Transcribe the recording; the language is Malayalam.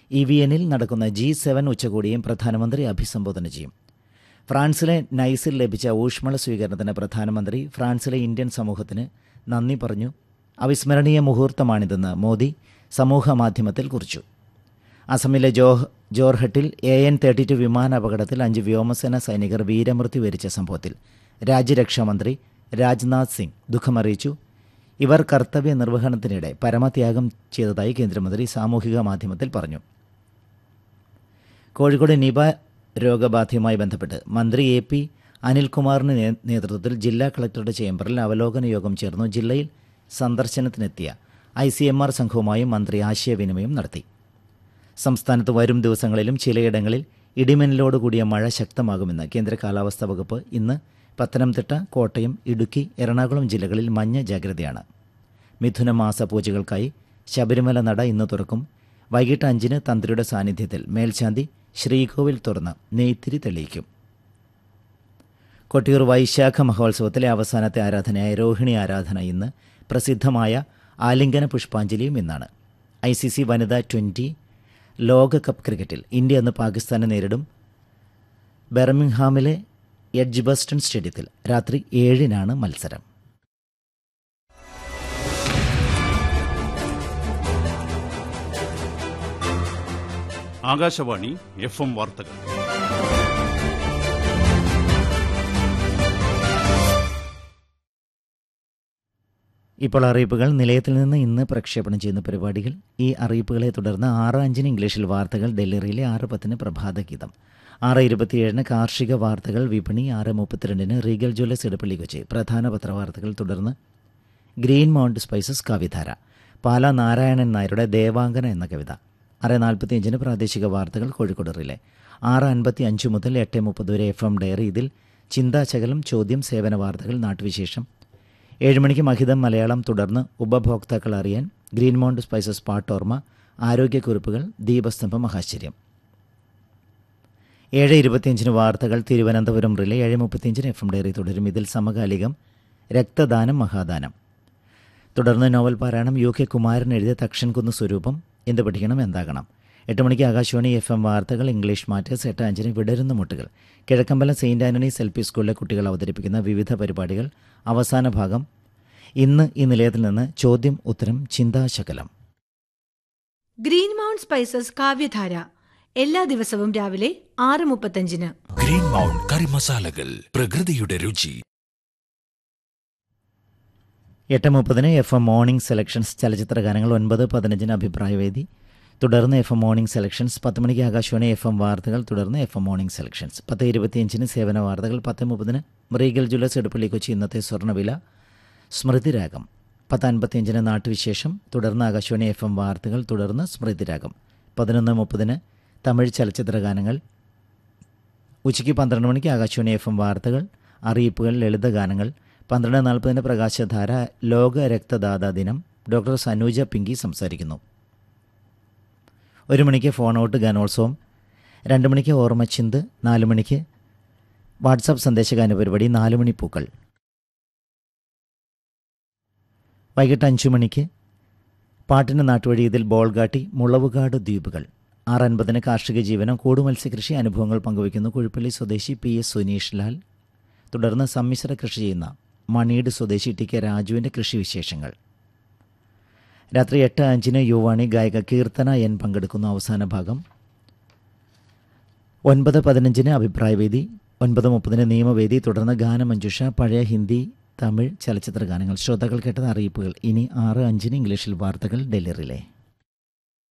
ഇ വി എനിൽ നടക്കുന്ന ജി സെവൻ ഉച്ചകോടിയും പ്രധാനമന്ത്രി അഭിസംബോധന ചെയ്യും ഫ്രാൻസിലെ നൈസിൽ ലഭിച്ച ഊഷ്മള സ്വീകരണത്തിന് പ്രധാനമന്ത്രി ഫ്രാൻസിലെ ഇന്ത്യൻ സമൂഹത്തിന് നന്ദി പറഞ്ഞു അവിസ്മരണീയ മുഹൂർത്തമാണിതെന്ന് മോദി സമൂഹ മാധ്യമത്തിൽ കുറിച്ചു അസമിലെ ജോഹ് ജോർഹട്ടിൽ എ എൻ തേർട്ടി ടു വിമാന അപകടത്തിൽ അഞ്ച് വ്യോമസേന സൈനികർ വീരമൃത്യു വരിച്ച സംഭവത്തിൽ രാജ്യരക്ഷാമന്ത്രി രാജ്നാഥ് സിംഗ് ദുഃഖമറിയിച്ചു ഇവർ കർത്തവ്യ നിർവഹണത്തിനിടെ പരമത്യാഗം ചെയ്തതായി കേന്ദ്രമന്ത്രി സാമൂഹിക മാധ്യമത്തിൽ പറഞ്ഞു കോഴിക്കോട് നിപ രോഗബാധയുമായി ബന്ധപ്പെട്ട് മന്ത്രി എ പി അനിൽകുമാറിന്റെ നേ- നേതൃത്വത്തിൽ ജില്ലാ കളക്ടറുടെ ചേംബറിൽ അവലോകന യോഗം ചേർന്നു ജില്ലയിൽ സന്ദർശനത്തിനെത്തിയ ഐ സി എം ആർ സംഘവുമായും മന്ത്രി ആശയവിനിമയം നടത്തി സംസ്ഥാനത്ത് വരും ദിവസങ്ങളിലും ചിലയിടങ്ങളിൽ ഇടിമിന്നലോടുകൂടിയ മഴ ശക്തമാകുമെന്ന് കേന്ദ്ര കാലാവസ്ഥാ വകുപ്പ് ഇന്ന് പത്തനംതിട്ട കോട്ടയം ഇടുക്കി എറണാകുളം ജില്ലകളിൽ മഞ്ഞ ജാഗ്രതയാണ് മിഥുനമാസ പൂജകൾക്കായി ശബരിമല നട ഇന്ന് തുറക്കും വൈകിട്ട് അഞ്ചിന് തന്ത്രിയുടെ സാന്നിധ്യത്തിൽ മേൽശാന്തി ശ്രീകോവിൽ തുറന്ന് നെയ്ത്തിരി തെളിയിക്കും കൊട്ടിയൂർ വൈശാഖ മഹോത്സവത്തിലെ അവസാനത്തെ ആരാധനയായ രോഹിണി ആരാധന ഇന്ന് പ്രസിദ്ധമായ ആലിംഗന പുഷ്പാഞ്ജലിയും ഇന്നാണ് ഐ സി സി വനിതാ ട്വൻ്റി ലോകകപ്പ് ക്രിക്കറ്റിൽ ഇന്ത്യ ഇന്ന് പാകിസ്ഥാനെ നേരിടും ബെർമിംഗ്ഹാമിലെ എഡ്ജ്ബസ്റ്റൺ സ്റ്റേഡിയത്തിൽ രാത്രി ഏഴിനാണ് മത്സരം ആകാശവാണി എഫ് എം വാർത്തകൾ ഇപ്പോൾ അറിയിപ്പുകൾ നിലയത്തിൽ നിന്ന് ഇന്ന് പ്രക്ഷേപണം ചെയ്യുന്ന പരിപാടികൾ ഈ അറിയിപ്പുകളെ തുടർന്ന് ആറ് അഞ്ചിന് ഇംഗ്ലീഷിൽ വാർത്തകൾ ഡൽഹിയിലെ ആറ് പത്തിന് പ്രഭാത ഗീതം ആറ് ഇരുപത്തിയേഴിന് കാർഷിക വാർത്തകൾ വിപണി ആറ് മുപ്പത്തിരണ്ടിന് റീഗൽ ജ്വല്ലേഴ്സ് ഇടപ്പള്ളി കൊച്ചി പ്രധാന പത്രവാർത്തകൾ തുടർന്ന് ഗ്രീൻ മൗണ്ട് സ്പൈസസ് കവിധാര പാല നാരായണൻ നായരുടെ ദേവാംഗന എന്ന കവിത ആറ് നാൽപ്പത്തിയഞ്ചിന് പ്രാദേശിക വാർത്തകൾ കോഴിക്കോട് റിലേ ആറ് അൻപത്തി അഞ്ച് മുതൽ എട്ട് മുപ്പത് വരെ എഫ് എം ഡയറി ഇതിൽ ചിന്താശകലം ചോദ്യം സേവന വാർത്തകൾ നാട്ടുവിശേഷം ഏഴ് മണിക്ക് മഹിതം മലയാളം തുടർന്ന് ഉപഭോക്താക്കൾ അറിയാൻ ഗ്രീൻ മൗണ്ട് സ്പൈസസ് പാട്ടോർമ ആരോഗ്യക്കുറിപ്പുകൾ ദീപസ്തംഭം മഹാശ്ചര്യം ഏഴ് ഇരുപത്തിയഞ്ചിന് വാർത്തകൾ തിരുവനന്തപുരം റിലേ ഏഴ് മുപ്പത്തിയഞ്ചിന് എഫ് എം ഡയറി തുടരും ഇതിൽ സമകാലികം രക്തദാനം മഹാദാനം തുടർന്ന് നോവൽ പാരായണം യു കെ കുമാരൻ എഴുതിയ തക്ഷൻകുന്ന് സ്വരൂപം എന്ത് പഠിക്കണം എന്താകണം എട്ട് മണിക്ക് ആകാശവാണി എഫ് എം വാർത്തകൾ ഇംഗ്ലീഷ് മാറ്റേഴ്സ് എട്ട് അഞ്ചിന് വിടരുന്ന മുട്ടുകൾ Kizhakkambalam saint Antony's L P സ്കൂളിലെ കുട്ടികൾ അവതരിപ്പിക്കുന്ന വിവിധ പരിപാടികൾ അവസാന ഭാഗം ഇന്ന് ഈ നിലയത്തിൽ നിന്ന് ചോദ്യം ഉത്തരം ചിന്താശകലം ഗ്രീൻ മൗണ്ട് സ്പൈസസ് കാവ്യധാര എല്ലാ ദിവസവും രാവിലെ ആറ് മുപ്പത്തഞ്ചിന് ഗ്രീൻ മൗണ്ട് കറി മസാലകൾ പ്രകൃതിയുടെ രുചി എട്ട് മുപ്പതിന് എഫ് എം മോർണിംഗ് സെലക്ഷൻസ് ചലച്ചിത്ര ഗാനങ്ങൾ ഒൻപത് പതിനഞ്ചിന് അഭിപ്രായവേദി തുടർന്ന് എഫ് എം മോർണിംഗ് സെലക്ഷൻസ് പത്ത് മണിക്ക് ആകാശവാണി എഫ് എം വാർത്തകൾ തുടർന്ന് എഫ് എം മോർണിംഗ് സെലക്ഷൻസ് പത്ത് ഇരുപത്തിയഞ്ചിന് സേവന വാർത്തകൾ പത്ത് മുപ്പതിന് റീഗൽ ജ്വല്ലേഴ്സ് എടുപ്പള്ളി കൊച്ചി ഇന്നത്തെ സ്വർണ്ണവില സ്മൃതിരാഗം പത്ത് അൻപത്തിയഞ്ചിന് നാട്ടുവിശേഷം തുടർന്ന് ആകാശവാണി എഫ് എം വാർത്തകൾ തുടർന്ന് സ്മൃതിരാഗം പതിനൊന്ന് മുപ്പതിന് തമിഴ് ചലച്ചിത്ര ഗാനങ്ങൾ ഉച്ചയ്ക്ക് പന്ത്രണ്ട് മണിക്ക് ആകാശവാണി എഫ് എം വാർത്തകൾ അറിയിപ്പുകൾ ലളിതഗാനങ്ങൾ പന്ത്രണ്ട് നാൽപ്പതിന് പ്രകാശധാര ലോക രക്തദാതാ ദിനം ഡോക്ടർ സനൂജ പിങ്കി സംസാരിക്കുന്നു ഒരു മണിക്ക് ഫോൺ ഔട്ട് ഗാനോത്സവം രണ്ട് മണിക്ക് ഓർമ്മച്ചിന്ത് നാല് മണിക്ക് വാട്സാപ്പ് സന്ദേശഗാന പരിപാടി നാല് മണി പൂക്കൾ വൈകിട്ട് അഞ്ചു മണിക്ക് പാട്ടിന് നാട്ടുവഴി ഇതിൽ ബോൾഗാട്ടി മുളവുകാട് ദ്വീപുകൾ ആറ് അൻപതിന് കാർഷിക ജീവനം കൂടു മത്സ്യകൃഷി അനുഭവങ്ങൾ പങ്കുവയ്ക്കുന്നു കുഴിപ്പള്ളി സ്വദേശി പി എസ് സുനീഷ് ലാൽ തുടർന്ന് സമ്മിശ്ര കൃഷി ചെയ്യുന്ന മണീട് സ്വദേശി ടി കെ രാജുവിൻ്റെ കൃഷിവിശേഷങ്ങൾ രാത്രി എട്ട് അഞ്ചിന് യുവാണി ഗായിക കീർത്തന എൻ പങ്കെടുക്കുന്ന അവസാന ഭാഗം ഒൻപത് പതിനഞ്ചിന് അഭിപ്രായവേദി ഒൻപത് മുപ്പതിന് നിയമവേദി തുടർന്ന് ഗാനമഞ്ജുഷ പഴയ ഹിന്ദി തമിഴ് ചലച്ചിത്ര ഗാനങ്ങൾ ശ്രോതാക്കൾ കേട്ടത് അറിയിപ്പുകൾ ഇനി ആറ് അഞ്ചിന് ഇംഗ്ലീഷിൽ വാർത്തകൾ ഡൽഹി റിലേ